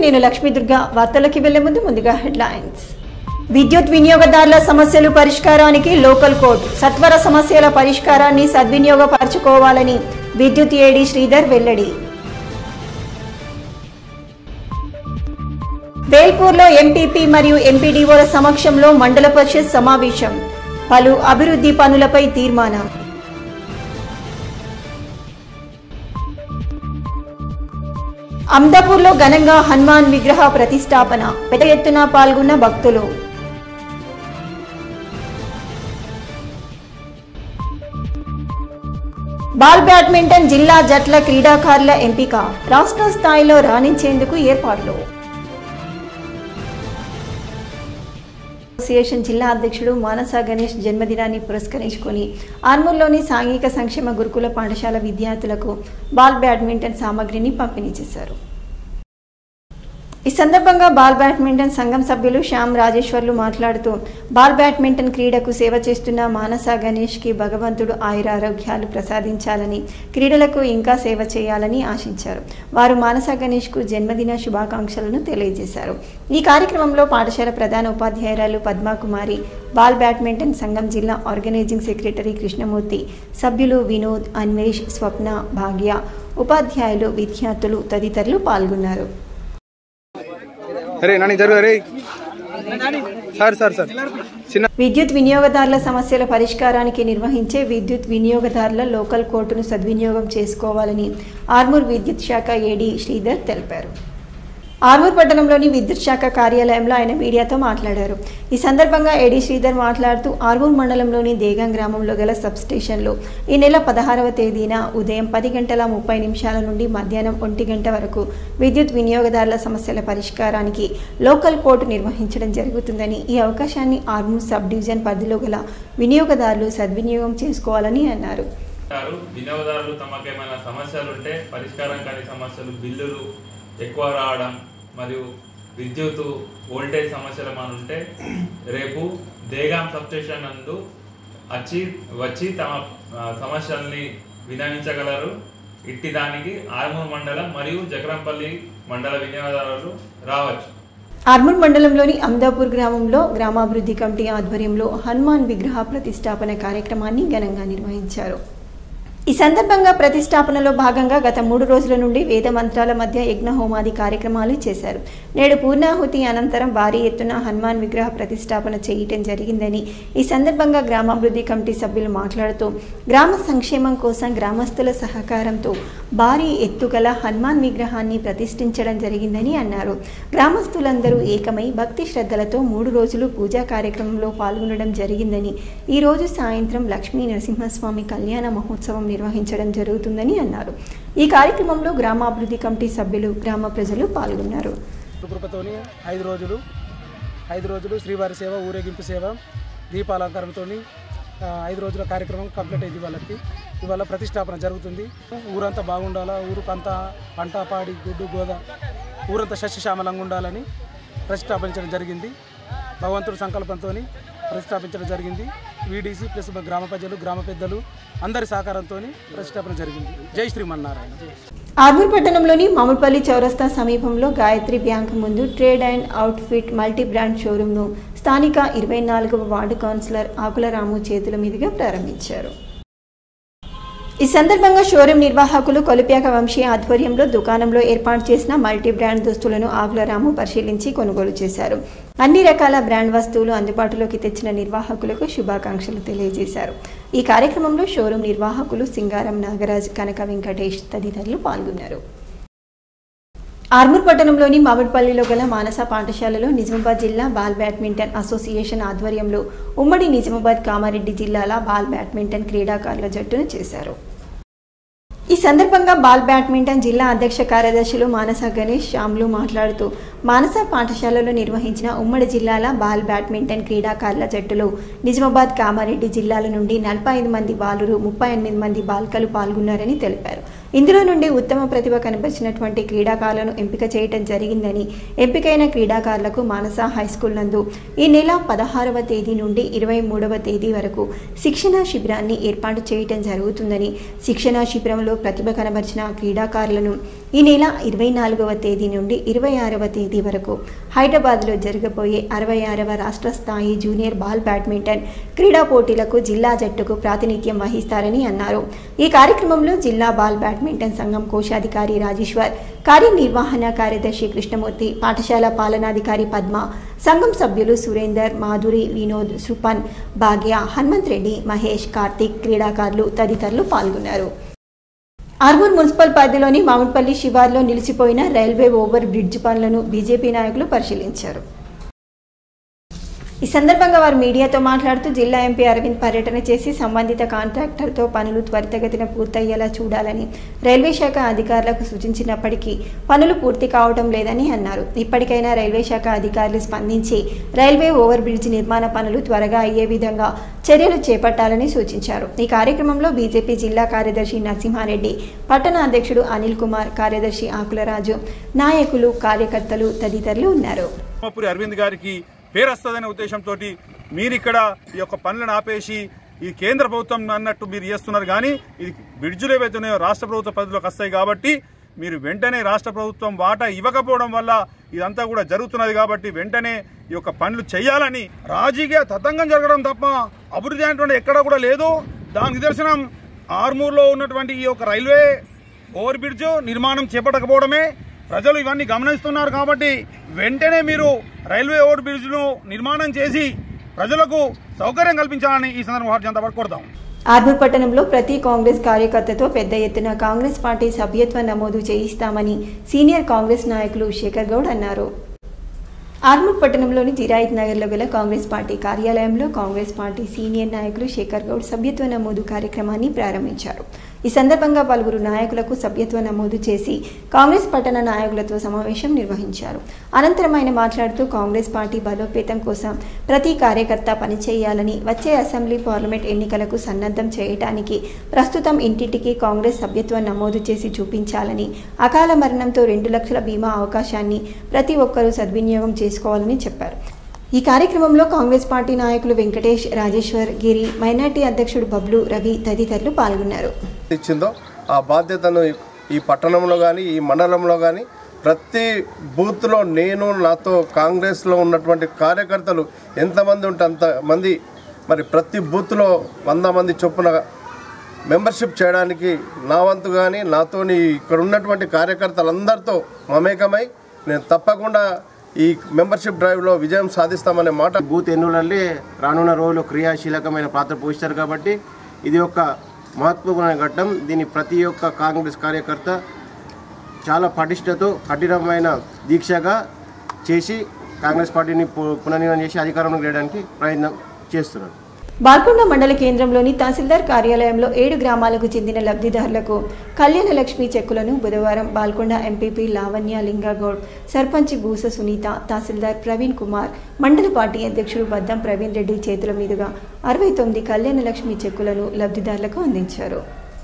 నేను లక్ష్మీదుర్గ వార్తలకి వెళ్లే ముందు ముందుగా హెడ్లైన్స్ విద్యుత్ వినియోగదారుల సమస్యలు పరిష్కారానికి లోకల్ కోర్టు సత్వర సమస్యల పరిష్కారాన్ని సద్వినియోగపరచుకోవాలని విద్యుత్ ఏడీ శ్రీధర్ వెల్లడి వేల్పూర్లో ఎంపీపీ మరియు ఎంపీడీఓల సమక్షంలో మండల పరిషత్ సమావేశం పలు అభివృద్ధి పనులపై తీర్మానం అమ్దాపూర్లో ఘనంగా హనుమాన్ విగ్రహ ప్రతిష్టాపన పెద్ద ఎత్తున పాల్గొన్న భక్తులు బాల్ బ్యాడ్మింటన్ జిల్లా జట్ల క్రీడాకారుల ఎంపిక రాష్ట్ర స్థాయిలో రాణించేందుకు ఏర్పాట్లు అసోసియేషన్ జిల్లా అధ్యక్షుడు మానస గణేష్ జన్మదినాన్ని పురస్కరించుకొని ఆర్మూర్లోని సాంఘిక సంక్షేమ గురుకుల పాఠశాల విద్యార్థులకు బాల్ బ్యాడ్మింటన్ సామగ్రిని పంపిణీ చేశారు ఈ సందర్భంగా బాల్ బ్యాడ్మింటన్ సంఘం సభ్యులు శ్యామ్ రాజేశ్వర్లు మాట్లాడుతూ బాల్ బ్యాడ్మింటన్ క్రీడకు సేవ చేస్తున్న మానస గణేష్కి భగవంతుడు ఆయురారోగ్యాలు ప్రసాదించాలని క్రీడలకు ఇంకా సేవ చేయాలని ఆశించారు వారు మానస గణేష్కు జన్మదిన శుభాకాంక్షలను తెలియజేశారు ఈ కార్యక్రమంలో పాఠశాల ప్రధాన ఉపాధ్యాయురాలు పద్మాకుమారి బాల్ బ్యాడ్మింటన్ సంఘం జిల్లా ఆర్గనైజింగ్ సెక్రటరీ కృష్ణమూర్తి సభ్యులు వినోద్ అన్వేష్ స్వప్న భాగ్య ఉపాధ్యాయులు విద్యార్థులు తదితరులు పాల్గొన్నారు అరే నాని జరుగు అరే సార్ సార్ సార్ చిన్న విద్యుత్ వినియోగదారుల సమస్యల పరిష్కారానికి నిర్వహించే విద్యుత్ వినియోగదారుల లోకల్ కోర్టును సద్వినియోగం చేసుకోవాలని ఆర్మూర్ విద్యుత్ శాఖ ఏడీ శ్రీధర్ తెలిపారు ఆర్మూర్ పట్టణంలోని విద్యుత్ శాఖ కార్యాలయంలో ఆయన మీడియాతో మాట్లాడారు ఈ సందర్భంగా ఏడీ శ్రీధర్ మాట్లాడుతూ ఆర్మూర్ మండలంలోని దేగం గ్రామంలో గల సబ్ స్టేషన్లో ఈ నెల పదహారవ తేదీన ఉదయం పది గంటల ముప్పై నిమిషాల నుండి మధ్యాహ్నం ఒంటి గంట వరకు విద్యుత్ వినియోగదారుల సమస్యల పరిష్కారానికి లోకల్ కోర్టు నిర్వహించడం జరుగుతుందని ఈ అవకాశాన్ని ఆర్మూర్ సబ్ డివిజన్ పరిధిలో గల వినియోగదారులు సద్వినియోగం చేసుకోవాలని అన్నారు అంటారు వినియోగదారులు తమకేమైనా సమస్యలు ఉంటే పరిష్కారం కాని సమస్యలు బిల్లులు ఎక్కువ రావడం మరియు విద్యుత్ వోల్టేజ్ సమస్యలు ఏమైనా ఉంటే రేపు దేగాం సబ్స్టేషన్ నందు వచ్చి వచ్చి తమ ఆ, సమస్యల్ని వినవించగలరు ఇట్టి దానికి ఆర్మూర్ మండలం మరియు జగరంపల్లి మండల వినియోగదారులు రావచ్చు ఆర్మూర్ మండలంలోని అమ్దాపూర్ గ్రామంలో గ్రామాభివృద్ధి కమిటీ ఆధ్వర్యంలో హనుమాన్ విగ్రహ ప్రతిష్టాపన కార్యక్రమాన్ని ఘనంగా నిర్వహించారు ఈ సందర్భంగా ప్రతిష్టాపనలో భాగంగా గత మూడు రోజుల నుండి వేద మంత్రాల మధ్య యజ్ఞ హోమాది కార్యక్రమాలు చేశారు నేడు పూర్ణాహుతి అనంతరం భారీ ఎత్తున హనుమాన్ విగ్రహ ప్రతిష్టాపన చేయటం జరిగిందని ఈ సందర్భంగా గ్రామాభివృద్ధి కమిటీ సభ్యులు మాట్లాడుతూ గ్రామ సంక్షేమం కోసం గ్రామస్తుల సహకారంతో భారీ ఎత్తుగల హనుమాన్ విగ్రహాన్ని ప్రతిష్ఠించడం జరిగిందని అన్నారు గ్రామస్తులందరూ ఏకమై భక్తి శ్రద్ధలతో మూడు రోజులు పూజా కార్యక్రమంలో పాల్గొనడం జరిగిందని ఈ రోజు సాయంత్రం లక్ష్మీ నరసింహస్వామి కళ్యాణ మహోత్సవం నిర్వహించడం జరుగుతుందని అన్నారు ఈ కార్యక్రమంలో గ్రామాభివృద్ధి కమిటీ సభ్యులు గ్రామ ప్రజలు పాల్గొన్నారు కృపతోని ఐదు రోజులు ఐదు రోజులు శ్రీవారి సేవ ఊరేగింపు సేవ దీపాలంకరణతో ఐదు రోజుల కార్యక్రమం కంప్లీట్ అయింది వాళ్ళకి ఇవాళ ప్రతిష్టాపన జరుగుతుంది ఊరంతా బాగుండాలా ఊరుకంతా పంట పాడి గుడ్డు గోద ఊరంతా సస్యశ్యామలంగా ఉండాలని ప్రతిష్టాపించడం జరిగింది భగవంతుడి సంకల్పంతో ప్రతిష్టాపించడం జరిగింది వీడీసీ ప్లస్ గ్రామ ప్రజలు గ్రామ పెద్దలు అందరి సహకారంతో ప్రతిష్టాపన జరిగింది జై శ్రీమన్నారాయణ ఆర్మూర్ పట్టణంలోని మామిడిపల్లి చౌరస్తా సమీపంలో గాయత్రి బ్యాంక్ ముందు trade and outfit multi brand షోరూంను స్థానిక ఇరవై నాలుగవ వార్డు కౌన్సిలర్ ఆకుల రాము చేతుల మీదుగా ప్రారంభించారు ఈ సందర్భంగా షోరూం నిర్వాహకులు కొలిప్యాక వంశీ ఆధ్వర్యంలో దుకాణంలో ఏర్పాటు చేసిన మల్టీ బ్రాండ్ దుస్తులను ఆకులరాము పరిశీలించి కొనుగోలు చేశారు అన్ని రకాల బ్రాండ్ వస్తువులు అందుబాటులోకి తెచ్చిన నిర్వాహకులకు శుభాకాంక్షలు తెలియజేశారు ఈ కార్యక్రమంలో షోరూం నిర్వాహకులు సింగారం నాగరాజ్ కనక వెంకటేష్ తదితరులు పాల్గొన్నారు ఆర్మూర్ పట్టణంలోని మామిడిపల్లిలో గల మానస పాఠశాలలో నిజామాబాద్ జిల్లా బాల్ బ్యాడ్మింటన్ అసోసియేషన్ ఆధ్వర్యంలో ఉమ్మడి నిజామాబాద్ కామారెడ్డి జిల్లాల బాల్ బ్యాడ్మింటన్ క్రీడాకారుల జట్టును చేశారు ఈ సందర్భంగా బాల్ బ్యాడ్మింటన్ జిల్లా అధ్యక్ష కార్యదర్శులు మానస గణేష్ శ్యామ్లు మాట్లాడుతూ మానస పాఠశాలలో నిర్వహించిన ఉమ్మడి జిల్లాల బాల్ బ్యాడ్మింటన్ క్రీడాకారుల జట్టులో నిజామాబాద్ కామారెడ్డి జిల్లాల నుండి నలభై ఐదు మంది బాలురు ముప్పై ఎనిమిది మంది బాలికలు పాల్గొన్నారని తెలిపారు ఇందులో నుండి ఉత్తమ ప్రతిభ కనబరిచినటువంటి క్రీడాకారులను ఎంపిక చేయటం జరిగిందని ఎంపికైన క్రీడాకారులకు మానస హైస్కూల్ నందు ఈ నెల పదహారవ తేదీ నుండి ఇరవై మూడవ తేదీ వరకు శిక్షణా శిబిరాన్ని ఏర్పాటు చేయటం జరుగుతుందని శిక్షణా శిబిరంలో ప్రతిభ కనబరిచిన క్రీడాకారులను ఈ నెల ఇరవై నాలుగవ తేదీ నుండి ఇరవై ఆరవ తేదీ వరకు హైదరాబాద్లో జరగబోయే అరవై ఆరవ రాష్ట్ర స్థాయి జూనియర్ బాల్ బ్యాడ్మింటన్ క్రీడా పోటీలకు జిల్లా జట్టుకు ప్రాతినిధ్యం వహిస్తారని అన్నారు ఈ కార్యక్రమంలో జిల్లా బాల్ బ్యాడ్మింటన్ సంఘం కోశాధికారి రాజేశ్వర్ కార్యనిర్వహణ కార్యదర్శి కృష్ణమూర్తి పాఠశాల పాలనాధికారి పద్మ సంఘం సభ్యులు సురేందర్ మాధురి వినోద్ సుపన్ భాగ్య హనుమంత్ రెడ్డి మహేష్ కార్తిక్ క్రీడాకారులు తదితరులు పాల్గొన్నారు ఆర్మూర్ మున్సిపల్ పరిధిలోని మామిడిపల్లి శివార్లో నిలిచిపోయిన రైల్వే ఓవర్ బ్రిడ్జ్ పనులను బీజేపీ నాయకులు పరిశీలించారు ఈ సందర్భంగా వారు మీడియాతో మాట్లాడుతూ జిల్లా ఎంపీ అరవింద్ పర్యటన చేసి సంబంధిత కాంట్రాక్టర్తో పనులు త్వరితగతిన పూర్తయ్యేలా చూడాలని రైల్వే శాఖ అధికారులకు సూచించినప్పటికీ పనులు పూర్తి కావడం లేదని అన్నారు ఇప్పటికైనా రైల్వే శాఖ అధికారులు స్పందించి రైల్వే ఓవర్ బ్రిడ్జ్ నిర్మాణ పనులు త్వరగా అయ్యే విధంగా చర్యలు చేపట్టాలని సూచించారు ఈ కార్యక్రమంలో బీజేపీ జిల్లా కార్యదర్శి నరసింహారెడ్డి పట్టణ అధ్యక్షుడు అనిల్ కుమార్ కార్యదర్శి ఆకులరాజు నాయకులు కార్యకర్తలు తదితరులు ఉన్నారు ధర్మపురి అరవింద్ గారికి పేరు వస్తుందనే ఉద్దేశంతో మీరు ఇక్కడ ఈ యొక్క పనులను ఆపేసి ఈ కేంద్ర ప్రభుత్వం అన్నట్టు మీరు చేస్తున్నారు కానీ ఇది బ్రిడ్జులు ఏవైతే ఉన్నాయో రాష్ట్ర ప్రభుత్వ పరిధిలోకి వస్తాయి కాబట్టి మీరు వెంటనే రాష్ట్ర ప్రభుత్వం వాటా ఇవ్వకపోవడం వల్ల ఇదంతా కూడా జరుగుతున్నది కాబట్టి వెంటనే ఈ యొక్క పనులు చేయాలని రాజకీయ తతంగం జరగడం తప్ప అభివృద్ధి అనేటువంటి ఎక్కడ కూడా లేదు దానికి నిదర్శనం ఆర్మూర్లో ఉన్నటువంటి ఈ యొక్క రైల్వే ఓవర్ బ్రిడ్జ్ నిర్మాణం చేపట్టకపోవడమే ప్రజలు ఇవన్నీ గమనిస్తున్నారు కాబట్టి వెంటనే మీరు రైల్వే ఓవర్ బ్రిడ్జ్ను నిర్మాణం చేసి ప్రజలకు సౌకర్యం కల్పించాలని ఈ సందర్భంగా భారతీయ జనతా పార్టీ కోరుతాం ఆర్మూర్ పట్టణంలో ప్రతి కాంగ్రెస్ కార్యకర్తతో పెద్ద ఎత్తున కాంగ్రెస్ పార్టీ సభ్యత్వ నమోదు చేయిస్తామని సీనియర్ కాంగ్రెస్ నాయకులు శేఖర్ గౌడ్ అన్నారు ఆర్మూర్ పట్టణంలోని జిరాయిత్ నగర్లో గల కాంగ్రెస్ పార్టీ కార్యాలయంలో కాంగ్రెస్ పార్టీ సీనియర్ నాయకులు శేఖర్ గౌడ్ సభ్యత్వ నమోదు కార్యక్రమాన్ని ప్రారంభించారు ఈ సందర్భంగా పలువురు నాయకులకు సభ్యత్వ నమోదు చేసి కాంగ్రెస్ పట్టణ నాయకులతో సమావేశం నిర్వహించారు అనంతరం ఆయన మాట్లాడుతూ కాంగ్రెస్ పార్టీ బలోపేతం కోసం ప్రతి కార్యకర్త పనిచేయాలని వచ్చే అసెంబ్లీ పార్లమెంట్ ఎన్నికలకు సన్నద్ధం చేయడానికి ప్రస్తుతం ఇంటింటికి కాంగ్రెస్ సభ్యత్వం నమోదు చేసి చూపించాలని అకాల మరణంతో రెండు లక్షల బీమా అవకాశాన్ని ప్రతి ఒక్కరూ సద్వినియోగం చేసుకోవాలని చెప్పారు ఈ కార్యక్రమంలో కాంగ్రెస్ పార్టీ నాయకులు వెంకటేష్ రాజేశ్వర్ గిరి మైనార్టీ అధ్యక్షుడు బబ్లు రవి తదితరులు పాల్గొన్నారు ఇచ్చిందో ఆ బాధ్యతను ఈ పట్టణంలో కానీ ఈ మండలంలో కానీ ప్రతి బూత్లో నేను నాతో కాంగ్రెస్లో ఉన్నటువంటి కార్యకర్తలు ఎంతమంది ఉంటే అంతమంది మరి ప్రతి బూత్లో వంద మంది చొప్పున మెంబర్షిప్ చేయడానికి నా వంతు కానీ నాతోని ఇక్కడ ఉన్నటువంటి కార్యకర్తలందరితో మమేకమై నేను తప్పకుండా ఈ మెంబర్షిప్ డ్రైవ్లో విజయం సాధిస్తామనే మాట బూత్ ఎన్నులలో రానున్న రోజుల్లో క్రియాశీలకమైన పాత్ర పోషిస్తారు కాబట్టి ఇది ఒక మహత్వపూర్ణ ఘట్టం దీన్ని ప్రతి ఒక్క కాంగ్రెస్ కార్యకర్త చాలా పటిష్టతో కఠినమైన దీక్షగా చేసి కాంగ్రెస్ పార్టీని పు- పునర్నిర్మాణం చేసి అధికారంలోకి వేయడానికి ప్రయత్నం చేస్తున్నారు బాల్కొండ మండల కేంద్రంలోని తహసీల్దార్ కార్యాలయంలో ఏడు గ్రామాలకు చెందిన లబ్ధిదారులకు కళ్యాణ లక్ష్మి చెక్కులను బుధవారం బాల్కొండ ఎంపీపీ లావణ్య లింగగౌడ్ సర్పంచ్ బూస సునీత తహసీల్దార్ ప్రవీణ్ కుమార్ మండల పార్టీ అధ్యక్షుడు బద్దం ప్రవీణ్ రెడ్డి చేతుల మీదుగా అరవై తొమ్మిది కళ్యాణ లక్ష్మి చెక్కులను లబ్ధిదారులకు అందించారు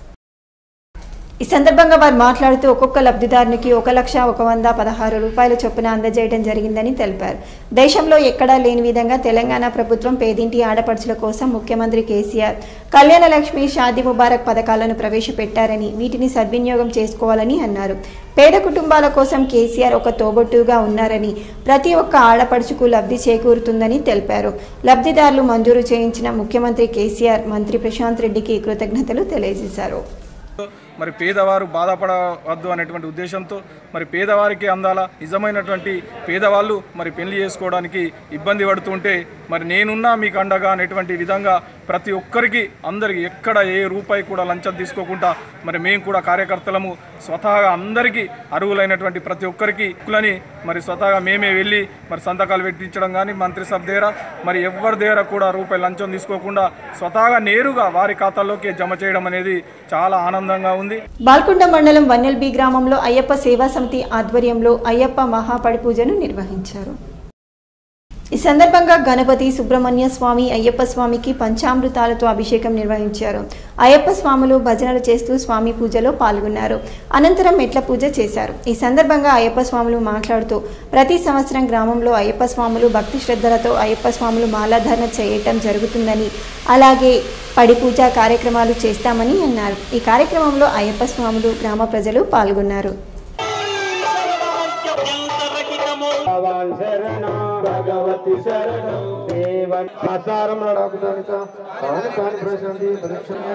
ఈ సందర్భంగా వారు మాట్లాడుతూ ఒక్కొక్క లబ్ధిదారునికి ఒక లక్ష ఒక వంద పదహారు రూపాయల చొప్పున అందజేయడం జరిగిందని తెలిపారు దేశంలో ఎక్కడా లేని విధంగా తెలంగాణ ప్రభుత్వం పేదింటి ఆడపడుచుల కోసం ముఖ్యమంత్రి కేసీఆర్ కళ్యాణ లక్ష్మి షాదీ ముబారక్ పథకాలను ప్రవేశపెట్టారని వీటిని సద్వినియోగం చేసుకోవాలని అన్నారు పేద కుటుంబాల కోసం కేసీఆర్ ఒక తోబొట్టుగా ఉన్నారని ప్రతి ఒక్క ఆడపడుచుకు లబ్ధి చేకూరుతుందని తెలిపారు లబ్ధిదారులు మంజూరు చేయించిన ముఖ్యమంత్రి కేసీఆర్ మంత్రి ప్రశాంత్ రెడ్డికి కృతజ్ఞతలు తెలియజేశారు మరి పేదవారు బాధపడవద్దు అనేటువంటి ఉద్దేశంతో మరి పేదవారికి అందాల నిజమైనటువంటి పేదవాళ్ళు మరి పెళ్లి చేసుకోవడానికి ఇబ్బంది పడుతుంటే మరి నేనున్నా మీకు అండగా అనేటువంటి విధంగా ప్రతి ఒక్కరికి అందరికి ఎక్కడ ఏ రూపాయి కూడా లంచం తీసుకోకుండా మరి మేము కూడా కార్యకర్తలము స్వతహాగా అందరికీ అర్హులైనటువంటి ప్రతి ఒక్కరికి హక్కులని మరి స్వతహాగా మేమే వెళ్ళి మరి సంతకాలు పెట్టించడం కానీ మంత్రి సభ దగ్గర మరి ఎవరి దగ్గర కూడా రూపాయి లంచం తీసుకోకుండా స్వతహాగా నేరుగా వారి ఖాతాల్లోకి జమ చేయడం అనేది చాలా ఆనందంగా ఉంది బాల్కొండ మండలం వన్నెల్ బి గ్రామంలో అయ్యప్ప సేవా సమితి ఆధ్వర్యంలో అయ్యప్ప మహాపడి పూజను నిర్వహించారు ఈ సందర్భంగా గణపతి సుబ్రహ్మణ్య స్వామి అయ్యప్ప స్వామికి పంచామృతాలతో అభిషేకం నిర్వహించారు అయ్యప్ప స్వాములు భజనలు చేస్తూ స్వామి పూజలో పాల్గొన్నారు అనంతరం మెట్ల పూజ చేశారు ఈ సందర్భంగా అయ్యప్ప స్వాములు మాట్లాడుతూ ప్రతి సంవత్సరం గ్రామంలో అయ్యప్ప స్వాములు భక్తి శ్రద్ధలతో అయ్యప్ప స్వాములు మాలాధారణ చేయటం జరుగుతుందని అలాగే పడి పూజ కార్యక్రమాలు చేస్తామని అన్నారు ఈ కార్యక్రమంలో అయ్యప్ప స్వాములు గ్రామ ప్రజలు పాల్గొన్నారు భగవతి శరణం దేవ ఆచారంలో నాకు దానిక కాని కాని ప్రశాంతి పరీక్షణీయ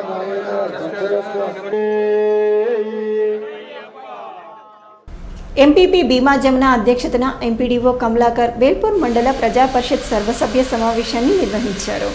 ఎంపీపీ భీమా జమున అధ్యక్షతన ఎంపీడీఓ కమలాకర్ వేల్పూర్ మండల ప్రజా పరిషత్ సర్వసభ్య సమావేశాన్ని నిర్వహించారు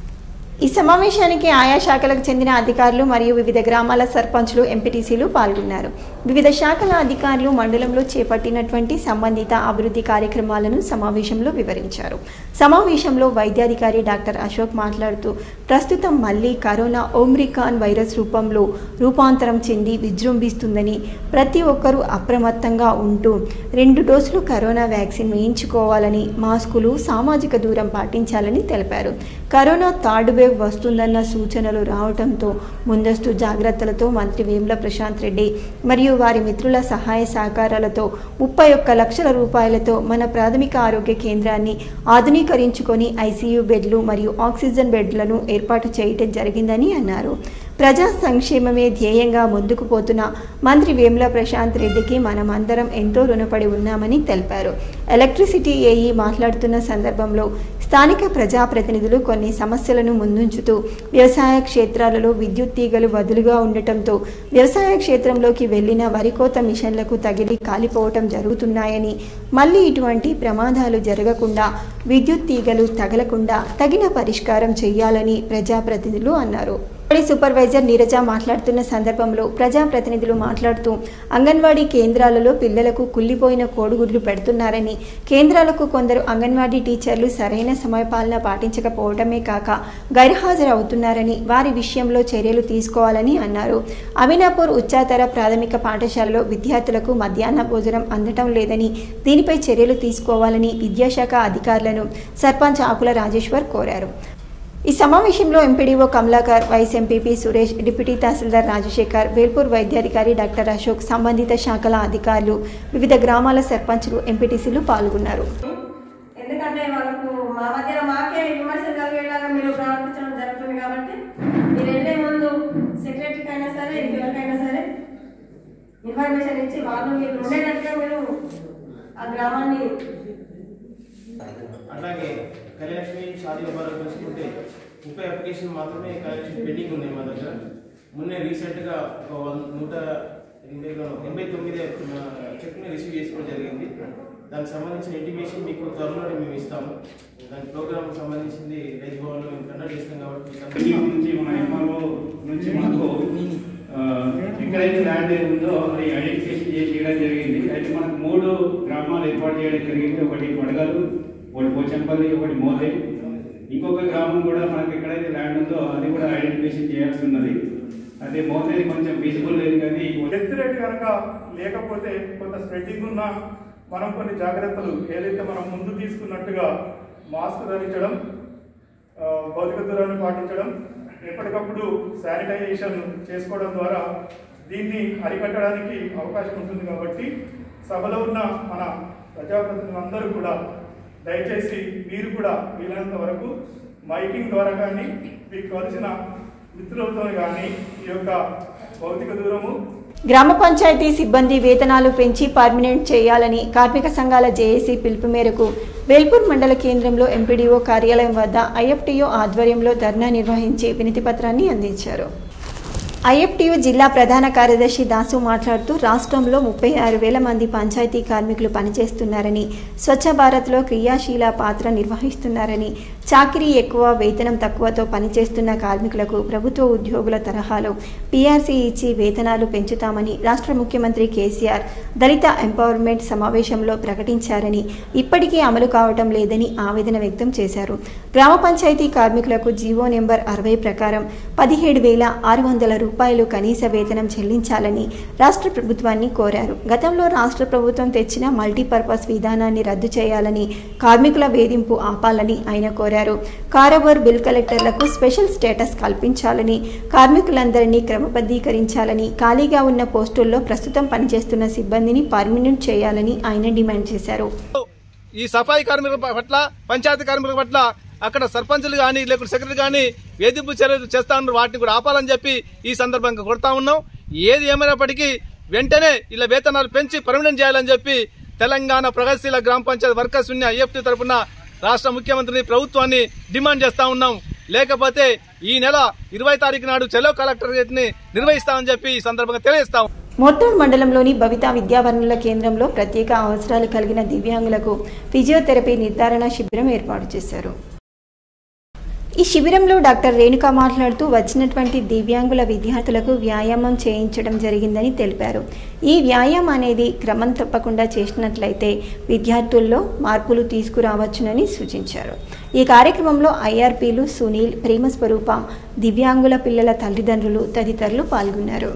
ఈ సమావేశానికి ఆయా శాఖలకు చెందిన అధికారులు మరియు వివిధ గ్రామాల సర్పంచ్లు ఎంపీటీసీలు పాల్గొన్నారు వివిధ శాఖల అధికారులు మండలంలో చేపట్టినటువంటి సంబంధిత అభివృద్ధి కార్యక్రమాలను సమావేశంలో వివరించారు సమావేశంలో వైద్యాధికారి డాక్టర్ అశోక్ మాట్లాడుతూ ప్రస్తుతం మళ్ళీ కరోనా ఓమ్రికాన్ వైరస్ రూపంలో రూపాంతరం చెంది విజృంభిస్తుందని ప్రతి ఒక్కరూ అప్రమత్తంగా ఉంటూ రెండు డోసులు కరోనా వ్యాక్సిన్ వేయించుకోవాలని మాస్కులు సామాజిక దూరం పాటించాలని తెలిపారు కరోనా థర్డ్ వేవ్ వస్తుందన్న సూచనలు రావడంతో ముందస్తు జాగ్రత్తలతో మంత్రి వేముల ప్రశాంత్ రెడ్డి మరియు వారి మిత్రుల సహాయ సహకారాలతో ముప్పై ఒక్క లక్షల రూపాయలతో మన ప్రాథమిక ఆరోగ్య కేంద్రాన్ని ఆధునీకరించుకొని ఐసీయూ బెడ్లు మరియు ఆక్సిజన్ బెడ్లను ఏర్పాటు చేయటం జరిగిందని అన్నారు ప్రజా సంక్షేమమే ధ్యేయంగా ముందుకు పోతున్న మంత్రి వేముల ప్రశాంత్ రెడ్డికి మనమందరం ఎంతో రుణపడి ఉన్నామని తెలిపారు ఎలక్ట్రిసిటీ ఏఈ మాట్లాడుతున్న సందర్భంలో స్థానిక ప్రజాప్రతినిధులు కొన్ని సమస్యలను ముందుంచుతూ వ్యవసాయ క్షేత్రాలలో విద్యుత్ తీగలు వదులుగా ఉండటంతో వ్యవసాయ క్షేత్రంలోకి వెళ్లిన వరికోత మిషన్లకు తగిలి కాలిపోవటం జరుగుతున్నాయని మళ్ళీ ఇటువంటి ప్రమాదాలు జరగకుండా విద్యుత్ తీగలు తగలకుండా తగిన పరిష్కారం చేయాలని ప్రజాప్రతినిధులు అన్నారు అంగన్వాడీ సూపర్వైజర్ నీరజ మాట్లాడుతున్న సందర్భంలో ప్రజాప్రతినిధులు మాట్లాడుతూ అంగన్వాడీ కేంద్రాలలో పిల్లలకు కుళ్ళిపోయిన కోడిగుడ్లు పెడుతున్నారని కేంద్రాలకు కొందరు అంగన్వాడీ టీచర్లు సరైన సమయపాలన పాటించకపోవడమే కాక గైర్హాజరవుతున్నారని వారి విషయంలో చర్యలు తీసుకోవాలని అన్నారు అమినాపూర్ ఉచ్చాతర ప్రాథమిక పాఠశాలలో విద్యార్థులకు మధ్యాహ్న భోజనం అందటం లేదని దీనిపై చర్యలు తీసుకోవాలని విద్యాశాఖ అధికారులను సర్పంచ్ ఆకుల రాజేశ్వర్ కోరారు ఈ సమావేశంలో MPDO Kamalakar vice MPP Suresh deputy tahsildar Rajasekhar Velpur వైద్యాధికారి డాక్టర్ అశోక్ సంబంధిత శాఖల అధికారులు వివిధ గ్రామాల సర్పంచ్లు ఎంపీటీసీలు పాల్గొన్నారు ఎందుకంటే వాళ్ళకు మా మధ్యన మాకే విమర్శలు కలిగేలాగా మీరు ప్రవర్తించడం జరుగుతుంది కాబట్టి మీరు వెళ్ళే ముందు సెక్రటరీకి అయినా సరే ఇంకెవరికైనా సరే ఇన్ఫర్మేషన్ ఇచ్చి వాళ్ళు మీరు ఉండేటట్టుగా మీరు ఆ గ్రామాన్ని అట్లాగే కళ్యాణలక్ష్మి షాదీ ముబారక్ చూసుకుంటే ముప్పై అప్లికేషన్ మాత్రమే కళ్యాణలక్ష్మి పెండింగ్ ఉన్నాయి మా దగ్గర మొన్నే రీసెంట్గా ఒక వన్- నూట ఎనభైలో ఎనభై తొమ్మిది చెక్ని రిసీవ్ చేసుకోవడం జరిగింది దానికి సంబంధించిన ఇంటిమేషన్ మీకు త్వరలోనే మేము ఇస్తాము దాని ప్రోగ్రామ్ సంబంధించింది రైతు భవన్లో మేము కండక్ట్ చేస్తాం కాబట్టి మీకు అందరికీ- నుంచి మన ఎంఆర్ఓ నుంచి మనకు ఆ, ఎక్కడైతే ల్యాండ్ ఉందో అది ఐడెంటిఫికేషన్ చేసి ఇవ్వడం జరిగింది అయితే మనకు మూడు గ్రామాలు ఏర్పాటు చేయడం జరిగింది ఒకటి వడగలు ఒకటి పోచంపల్లి ఒకటి మోదే ఇంకొక గ్రామం కూడా మనకి ఎక్కడైతే ల్యాండ్ ఉందో అది కూడా ఐడెంటిఫికేషన్ చేయాల్సి ఉన్నది అదే మోదే కొంచెం ఫీజిబుల్ లేదు కానీ డెత్ రేట్ కనుక లేకపోతే కొంత స్ప్రెడ్డింగ్ ఉన్న మనం కొన్ని జాగ్రత్తలు ఏదైతే మనం ముందు తీసుకున్నట్టుగా మాస్క్ ధరించడం ఆ, భౌతిక దూరాన్ని పాటించడం ఎప్పటికప్పుడు శానిటైజేషన్ చేసుకోవడం ద్వారా దీన్ని అరికట్టడానికి అవకాశం ఉంటుంది కాబట్టి సభలో ఉన్న మన ప్రజాప్రతినిధులందరూ కూడా దయచేసి మీరు కూడా వీలైనంత వరకు మైకింగ్ ద్వారా కానీ మీకు కలిసిన మిత్రులతో కానీ ఈ యొక్క భౌతిక దూరము గ్రామ పంచాయతీ సిబ్బంది వేతనాలు పెంచి పర్మినెంట్ చేయాలని కార్మిక సంఘాల జేఏసీ పిలుపు మేరకు వేల్పూర్ మండల కేంద్రంలో ఎంపీడీఓ కార్యాలయం వద్ద ఐఎఫ్టీఓ ఆధ్వర్యంలో ధర్నా నిర్వహించి వినతి పత్రాన్ని అందించారు ఐఎఫ్టీయూ జిల్లా ప్రధాన కార్యదర్శి దాసు మాట్లాడుతూ రాష్ట్రంలో ముప్పై ఆరు వేల మంది పంచాయతీ కార్మికులు పనిచేస్తున్నారని స్వచ్ఛ భారత్లో క్రియాశీల పాత్ర నిర్వహిస్తున్నారని చాకిరీ ఎక్కువ వేతనం తక్కువతో పనిచేస్తున్న కార్మికులకు ప్రభుత్వ ఉద్యోగుల తరహాలో పీఆర్సీ ఇచ్చి వేతనాలు పెంచుతామని రాష్ట్ర ముఖ్యమంత్రి కేసీఆర్ దళిత ఎంపవర్మెంట్ సమావేశంలో ప్రకటించారని ఇప్పటికీ అమలు కావటం లేదని ఆవేదన వ్యక్తం చేశారు గ్రామ పంచాయతీ కార్మికులకు జీవో నెంబర్ అరవై ప్రకారం పదిహేడు వేల ఆరు వందల రూపాయలు కనీస వేతనం చెల్లించాలని రాష్ట్ర ప్రభుత్వాన్ని కోరారు గతంలో రాష్ట్ర ప్రభుత్వం తెచ్చిన మల్టీపర్పస్ విధానాన్ని రద్దు చేయాలని కార్మికుల వేధింపు ఆపాలని ఆయన కోరారు కారబోర్ బిల్ కలెక్టర్లకు స్పెషల్ స్టేటస్ కల్పించాలని కార్మికులందరినీ క్రమబద్ధీకరించాలని ఖాళీగా ఉన్న పోస్టుల్లో ప్రస్తుతం పనిచేస్తున్న సిబ్బందిని పర్మినెంట్ చేయాలని ఆయన డిమాండ్ చేశారు ఈ సఫాయి కార్మికుల పట్ల పంచాయతీ కార్మికుల పట్ల అక్కడ సర్పంచులు కానీ లేకుంటే సెక్రటరీ కానీ వేధింపు చర్యలు చేస్తా ఉన్నారు వాటిని కూడా ఆపాలని చెప్పి ఈ సందర్భంగా కొడతా ఉన్నాం ఏది ఏమైనప్పటికీ వెంటనే ఇలా వేతనాలు పెంచి పర్మనెంట్ చేయాలని చెప్పి తెలంగాణ ప్రగతిశీల గ్రామ పంచాయతీ వర్కర్స్ యూనియన్ ఐఎఫ్టీ తరఫున రాష్ట్ర ముఖ్యమంత్రిని ప్రభుత్వాన్ని డిమాండ్ చేస్తా ఉన్నాం లేకపోతే ఈ నెల ఇరవై తారీఖు నాడు చెలో కలెక్టరేట్ ని నిర్వహిస్తామని చెప్పి ఈ సందర్భంగా తెలియజేస్తాం మోర్తాడ్ మండలంలోని భవితా విద్యావరణుల కేంద్రంలో ప్రత్యేక అవసరాలు కలిగిన దివ్యాంగులకు ఫిజియోథెరపీ నిర్ధారణ శిబిరం ఏర్పాటు చేశారు ఈ శిబిరంలో డాక్టర్ రేణుక మాట్లాడుతూ వచ్చినటువంటి దివ్యాంగుల విద్యార్థులకు వ్యాయామం చేయించడం జరిగిందని తెలిపారు ఈ వ్యాయామం అనేది క్రమం తప్పకుండా చేసినట్లయితే విద్యార్థుల్లో మార్పులు తీసుకురావచ్చునని సూచించారు ఈ కార్యక్రమంలో ఐఆర్పీలు సునీల్ ప్రేమస్వరూప దివ్యాంగుల పిల్లల తల్లిదండ్రులు తదితరులు పాల్గొన్నారు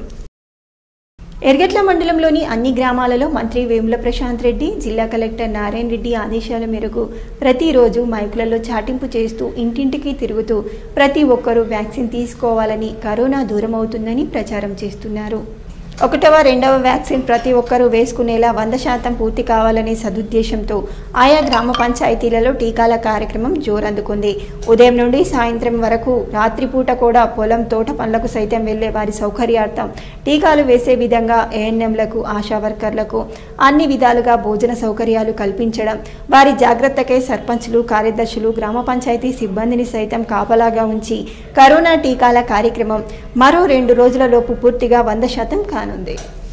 ఎర్గట్ల మండలంలోని అన్ని గ్రామాలలో మంత్రి వేముల ప్రశాంత్ రెడ్డి జిల్లా కలెక్టర్ నారాయణ రెడ్డి ఆదేశాల మేరకు ప్రతిరోజు మైకులలో చాటింపు చేస్తూ ఇంటింటికి తిరుగుతూ ప్రతి ఒక్కరూ వ్యాక్సిన్ తీసుకోవాలని కరోనా దూరం అవుతుందని ప్రచారం చేస్తున్నారు ఒకటవ రెండవ వ్యాక్సిన్ ప్రతి ఒక్కరూ వేసుకునేలా వంద శాతం పూర్తి కావాలనే సదుద్దేశంతో ఆయా గ్రామ పంచాయతీలలో టీకాల కార్యక్రమం జోరందుకుంది ఉదయం నుండి సాయంత్రం వరకు రాత్రిపూట కూడా పొలం తోట పనులకు సైతం వెళ్లే వారి సౌకర్యార్థం టీకాలు వేసే విధంగా ఏఎన్ఎంలకు ఆశా వర్కర్లకు అన్ని విధాలుగా భోజన సౌకర్యాలు కల్పించడం వారి జాగ్రత్తకై సర్పంచ్లు కార్యదర్శులు గ్రామ పంచాయతీ సిబ్బందిని సైతం కాపలాగా ఉంచి కరోనా టీకాల కార్యక్రమం మరో రెండు రోజులలోపు పూర్తిగా వంద శాతం కానుంది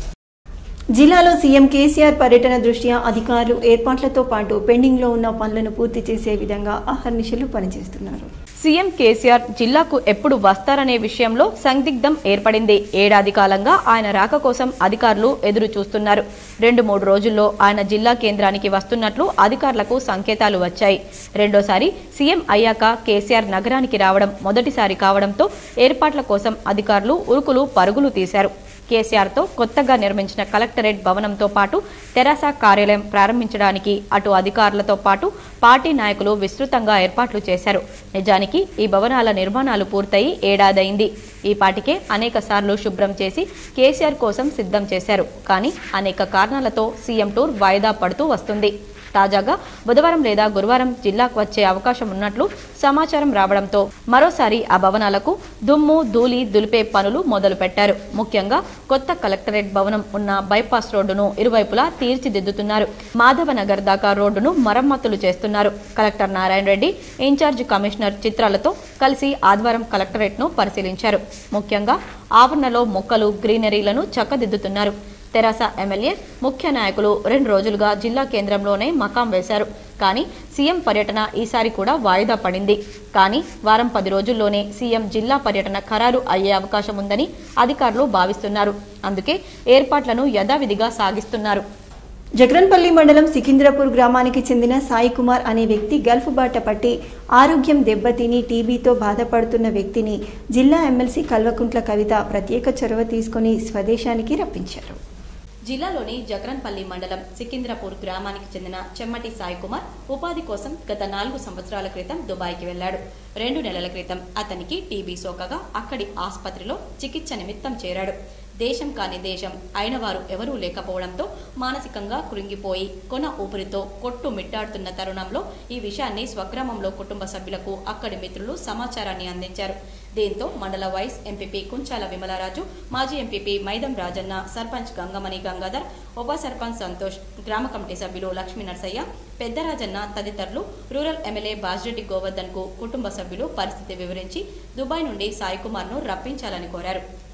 జిల్లాలో సీఎం కేసీఆర్ పర్యటన దృష్ట్యా అధికారులు ఏర్పాట్లతో పాటు పెండింగ్లో ఉన్న పనులను పూర్తి చేసే విధంగా అహర్నిశలు పనిచేస్తున్నారు సీఎం కేసీఆర్ జిల్లాకు ఎప్పుడు వస్తారనే విషయంలో సందిగ్ధం ఏర్పడింది ఏడాది కాలంగా ఆయన రాక కోసం అధికారులు ఎదురు చూస్తున్నారు రెండు మూడు రోజుల్లో ఆయన జిల్లా కేంద్రానికి వస్తున్నట్లు అధికారులకు సంకేతాలు వచ్చాయి రెండోసారి సీఎం అయ్యాక కేసీఆర్ నగరానికి రావడం మొదటిసారి కావడంతో ఏర్పాట్ల కోసం అధికారులు ఉరుకులు పరుగులు తీశారు కేసీఆర్తో కొత్తగా నిర్మించిన కలెక్టరేట్ భవనంతో పాటు తెరాస కార్యాలయం ప్రారంభించడానికి అటు అధికారులతో పాటు పార్టీ నాయకులు విస్తృతంగా ఏర్పాట్లు చేశారు నిజానికి ఈ భవనాల నిర్మాణాలు పూర్తయి ఏడాదైంది ఈ పాటికే అనేక సార్లు శుభ్రం చేసి కేసీఆర్ కోసం సిద్ధం చేశారు కానీ అనేక కారణాలతో సీఎం టూర్ వాయిదా పడుతూ వస్తుంది తాజాగా బుధవారం లేదా గురువారం జిల్లాకు వచ్చే అవకాశం ఉన్నట్లు సమాచారం రావడంతో మరోసారి ఆ భవనాలకు దుమ్ము ధూళి దులిపే పనులు మొదలు పెట్టారు ముఖ్యంగా కొత్త కలెక్టరేట్ భవనం ఉన్న బైపాస్ రోడ్డును ఇరువైపులా తీర్చిదిద్దుతున్నారు మాధవనగర్ దాకా రోడ్డును మరమ్మతులు చేస్తున్నారు collector Narayana Reddy in-charge commissioner చిత్రాలతో కలిసి ఆదివారం కలెక్టరేట్ ను పరిశీలించారు ముఖ్యంగా ఆవరణలో మొక్కలు గ్రీనరీలను చక్కదిద్దుతున్నారు తెరాస ఎమ్మెల్యే ముఖ్య నాయకులు రెండు రోజులుగా జిల్లా కేంద్రంలోనే మకాం వేశారు కానీ సీఎం పర్యటన ఈసారి కూడా వాయిదా పడింది కానీ వారం పది రోజుల్లోనే సీఎం జిల్లా పర్యటన ఖరారు అయ్యే అవకాశం ఉందని అధికారులు భావిస్తున్నారు అందుకే ఏర్పాట్లను యథావిధిగా సాగిస్తున్నారు జగన్పల్లి మండలం సికింద్రాపూర్ గ్రామానికి చెందిన సాయి కుమార్ అనే వ్యక్తి గల్ఫ్ బాట పట్టి ఆరోగ్యం దెబ్బతిని టీబీతో బాధపడుతున్న వ్యక్తిని జిల్లా ఎమ్మెల్సీ కల్వకుంట్ల కవిత ప్రత్యేక చొరవ తీసుకుని స్వదేశానికి రప్పించారు జిల్లాలోని జగరన్పల్లి మండలం సికింద్రాపూర్ గ్రామానికి చెందిన చెమ్మటి సాయి కుమార్ ఉపాధి కోసం గత నాలుగు సంవత్సరాల క్రితం దుబాయ్కి వెళ్లాడు రెండు నెలల క్రితం అతనికి టీబీ సోకగా అక్కడి ఆసుపత్రిలో చికిత్స నిమిత్తం చేరాడు దేశం కాని దేశం అయిన వారు ఎవరూ లేకపోవడంతో మానసికంగా కృంగిపోయి కొన ఊపిరితో కొట్టు మిట్టాడుతున్న తరుణంలో ఈ విషయాన్ని స్వగ్రామంలో కుటుంబ సభ్యులకు అక్కడి మిత్రులు సమాచారాన్ని అందించారు దీంతో మండల వైస్ ఎంపీపీ కుంచాల విమలరాజు మాజీ ఎంపీపీ మైదం రాజన్న సర్పంచ్ గంగమణి గంగాధర్ ఉప సర్పంచ్ సంతోష్ గ్రామ కమిటీ సభ్యులు లక్ష్మీ నర్సయ్య పెద్దరాజన్న తదితరులు రూరల్ ఎమ్మెల్యే బాజిరెడ్డి గోవర్ధన్ కు కుటుంబ సభ్యులు పరిస్థితి వివరించి దుబాయ్ నుండి సాయి కుమార్ ను రప్పించాలని కోరారు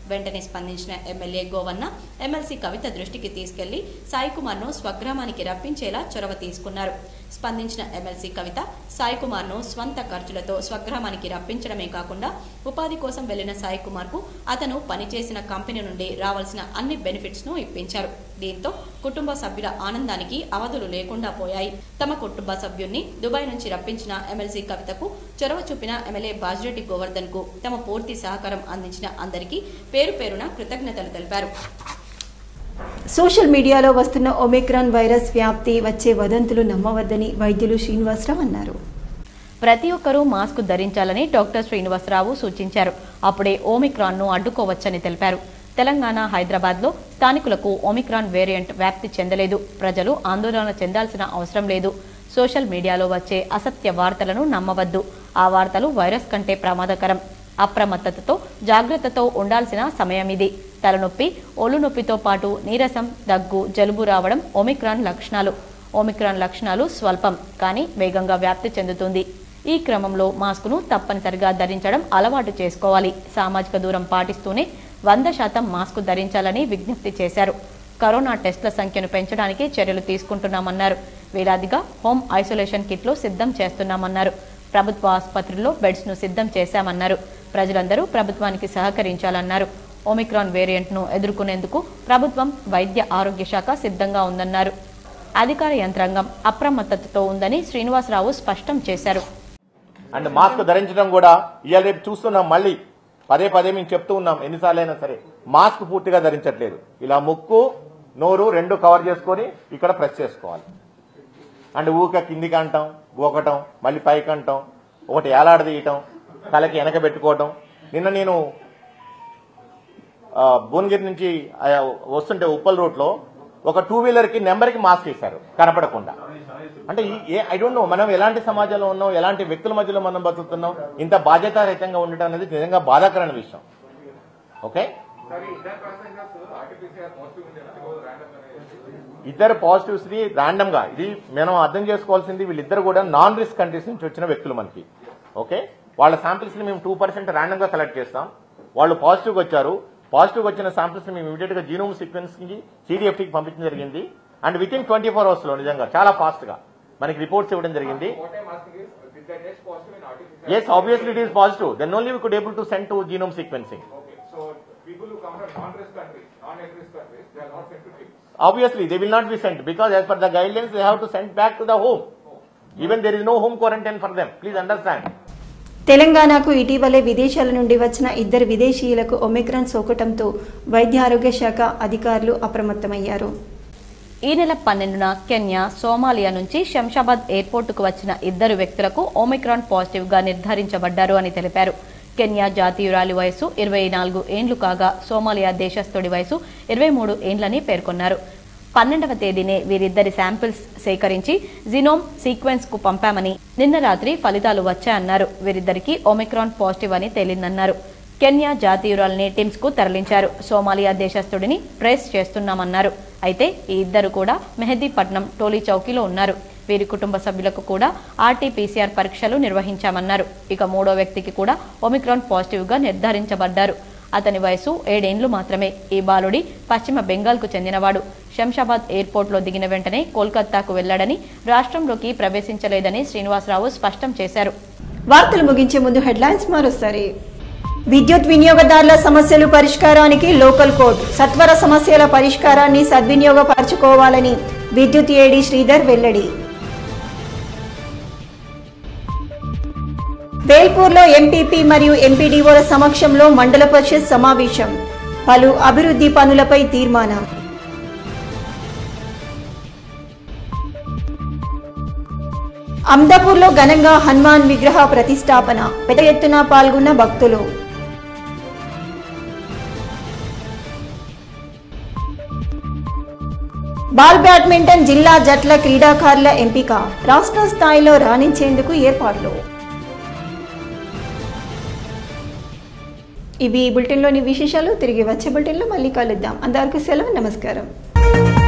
వెంటనే స్పందించిన ఎమ్మెల్యే గోవన్న ఎమ్మెల్సీ కవిత దృష్టికి తీసుకెళ్లి సాయి కుమార్ను స్వగ్రామానికి రప్పించేలా చొరవ తీసుకున్నారు స్పందించిన ఎమ్మెల్సీ కవిత సాయి కుమార్ను స్వంత ఖర్చులతో స్వగ్రామానికి రప్పించడమే కాకుండా ఉపాధి కోసం వెళ్లిన సాయి కుమార్కు అతను పనిచేసిన కంపెనీ నుండి రావాల్సిన అన్ని బెనిఫిట్స్ ను ఇప్పించారు దీంతో కుటుంబ సభ్యుల ఆనందానికి అవధులు లేకుండా పోయాయి తమ కుటుంబ సభ్యుణ్ణి దుబాయ్ నుంచి రప్పించిన ఎమ్మెల్సీ కవితకు చొరవ చూపిన ఎమ్మెల్యే బాజిరెడ్డి గోవర్ధన్ కు తమ పూర్తి సహకారం అందించిన అందరికీ పేరు పేరున కృతజ్ఞతలు తెలిపారు సోషల్ మీడియాలో వస్తున్న ఒమిక్రాన్ వైరస్ వ్యాప్తి వచ్చే వదంతులు నమ్మవద్దని వైద్యులు శ్రీనివాసరావు అన్నారు ప్రతి ఒక్కరూ మాస్క్ ధరించాలని డాక్టర్ శ్రీనివాసరావు సూచించారు అప్పుడే ఓమిక్రాన్ను అడ్డుకోవచ్చని తెలిపారు తెలంగాణ హైదరాబాద్లో స్థానికులకు ఒమిక్రాన్ వేరియంట్ వ్యాప్తి చెందలేదు ప్రజలు ఆందోళన చెందాల్సిన అవసరం లేదు సోషల్ మీడియాలో వచ్చే అసత్య వార్తలను నమ్మవద్దు ఆ వార్తలు వైరస్ కంటే ప్రమాదకరం అప్రమత్తతతో జాగ్రత్తతో ఉండాల్సిన సమయం ఇది తలనొప్పి ఒళ్ళు నొప్పితో పాటు నీరసం దగ్గు జలుబు రావడం ఒమిక్రాన్ లక్షణాలు ఒమిక్రాన్ లక్షణాలు స్వల్పం కానీ వేగంగా వ్యాప్తి చెందుతుంది ఈ క్రమంలో మాస్కును తప్పనిసరిగా ధరించడం అలవాటు చేసుకోవాలి సామాజిక దూరం పాటిస్తూనే వంద శాతం మాస్కు ధరించాలని విజ్ఞప్తి చేశారు కరోనా టెస్టుల సంఖ్యను పెంచడానికి చర్యలు తీసుకుంటున్నామన్నారు వేలాదిగా హోమ్ ఐసోలేషన్ కిట్లు సిద్ధం చేస్తున్నామన్నారు ప్రభుత్వ ఆసుపత్రుల్లో బెడ్స్ ను సిద్ధం చేశామన్నారు ప్రజలందరూ ప్రభుత్వానికి సహకరించాలన్నారు ఒమిక్రాన్ వేరియంట్ను ఎదుర్కొనేందుకు ప్రభుత్వం వైద్య ఆరోగ్య శాఖ సిద్ధంగా ఉందన్నారు అధికార యంత్రాంగం అప్రమత్తతతో ఉందని శ్రీనివాసరావు స్పష్టం చేశారు అండ్ మాస్క్ ధరించడం కూడా ఇవాళ రేపు చూస్తున్నాం మళ్ళీ పదే పదే మేము చెప్తూ ఉన్నాం ఎన్నిసార్లు అయినా సరే మాస్క్ పూర్తిగా ధరించట్లేదు ఇలా ముక్కు నోరు రెండు కవర్ చేసుకొని ఇక్కడ ప్రెస్ చేసుకోవాలి అండ్ ఊక కిందికి అంటాం గోకటం మళ్ళీ పైకి అంటాం ఒకటి ఏలాడదీయటం తలకి వెనక పెట్టుకోవటం నిన్న నేను ఆ, భువనగిరి నుంచి ఆ, వస్తుంటే ఉప్పల్ రోడ్ లో ఒక టూ వీలర్ కి నెంబర్ కి మాస్క్ ఇస్తారు కనపడకుండా అంటే ఈ- ఏ ఐ డోంట్ నో మనం ఎలాంటి సమాజంలో ఉన్నాం ఎలాంటి వ్యక్తుల మధ్యలో మనం బతుకుతున్నాం ఇంత బాధ్యతారహితంగా ఉండటం అనేది నిజంగా బాధాకరమైన విషయం ఓకే ఇద్దరు పాజిటివ్స్ ని ర్యాండమ్ గా ఇది మనం అర్థం చేసుకోవాల్సింది వీళ్ళిద్దరు కూడా నాన్ రిస్క్ కంట్రీస్ నుంచి వచ్చిన వ్యక్తులు మనకి ఓకే వాళ్ళ శాంపిల్స్ ని మేము టూ పర్సెంట్ ర్యాండమ్ గా కలెక్ట్ చేస్తాం వాళ్ళు పాజిటివ్ వచ్చారు పాజిటివ్ వచ్చిన శాంపిల్స్ ని మేము ఇమీడియట్ గా జీనోమ్ సీక్వెన్స్ కి సిడిఎఫ్ కి పంపించడం జరిగింది and with in twenty four hours లో నిజంగా చాలా ఫాస్ట్ గా మనకి రిపోర్ట్స్ ఇవ్వడం జరిగింది as obviously it is positive then only we could able to send to genome sequencing obviously they will not be sent because as per the guidelines they have to send back to the home even there is no home quarantine for them please understand తెలంగాణకు ఇటీవలే విదేశాల నుండి వచ్చిన ఇద్దరు విదేశీయులకు Omicron సోకటంతో వైద్య ఆరోగ్య శాఖ అధికారులు అప్రమత్తమయ్యారు ఈ నెల పన్నెండున కెన్యా సోమాలియా నుంచి శంషాబాద్ ఎయిర్పోర్టుకు వచ్చిన ఇద్దరు వ్యక్తులకు ఓమిక్రాన్ పాజిటివ్ గా నిర్ధారించబడ్డారు అని తెలిపారు కెన్యా జాతీయురాలి వయసు ఇరవై నాలుగు ఏండ్లు కాగా సోమాలియా దేశస్థుడి వయసు ఇరవై మూడు ఏండ్లని పేర్కొన్నారు పన్నెండవ తేదీనే వీరిద్దరి శాంపిల్స్ సేకరించి జినోమ్ సీక్వెన్స్ కు పంపామని నిన్న రాత్రి ఫలితాలు వచ్చాయన్నారు వీరిద్దరికి ఒమిక్రాన్ పాజిటివ్ అని తేలిందన్నారు కెన్యా జాతీయురాల్ని టిమ్స్ కు తరలించారు సోమాలియా దేశస్థుడిని ట్రేస్ చేస్తున్నామన్నారు అయితే ఈ ఇద్దరు కూడా మెహదీపట్నం టోలీ చౌకీలో ఉన్నారు వీరి కుటుంబ సభ్యులకు కూడా ఆర్టీపీసీఆర్ పరీక్షలు నిర్వహించామన్నారు ఇక మూడో వ్యక్తికి కూడా ఒమిక్రాన్ పాజిటివ్ గా నిర్ధారించబడ్డారు అతని వయసు ఏడేండ్లు మాత్రమే ఈ బాలుడి పశ్చిమ బెంగాల్కు చెందినవాడు శంషాబాద్ ఎయిర్పోర్ట్లో దిగిన వెంటనే కోల్కతాకు వెళ్లాడని రాష్ట్రంలోకి ప్రవేశించలేదని శ్రీనివాసరావు స్పష్టం చేశారు వార్తలు ముగించే ముందు హెడ్లైన్స్ మరోసారి విద్యుత్ వినియోగదారుల సమస్యలు పరిష్కారానికి లోకల్ కోడ్ సత్వర సమస్యల పరిష్కారాన్ని సద్వినియోగపరచుకోవాలని విద్యుత్ ఏడీ శ్రీధర్ వెల్లడి వేల్పూర్లో ఎంపీపీ మరియు ఎంపీడీఓల సమక్షంలో మండల పరిషత్ సమావేశం పలు అభివృద్ధి పనులపై తీర్మానం అమ్దాపూర్లో ఘనంగా హనుమాన్ విగ్రహ ప్రతిష్టాపన పెద్ద ఎత్తున పాల్గొన్న భక్తులు బాల్ బ్యాడ్మింటన్ జిల్లా జట్ల క్రీడాకారుల ఎంపిక రాష్ట్ర స్థాయిలో రాణించేందుకు ఏర్పాట్లు ఇవి ఈ బులెటిన్లోని విశేషాలు తిరిగి వచ్చే బులెటిన్లో మళ్ళీ కలుద్దాం అంతవరకు సెలవు నమస్కారం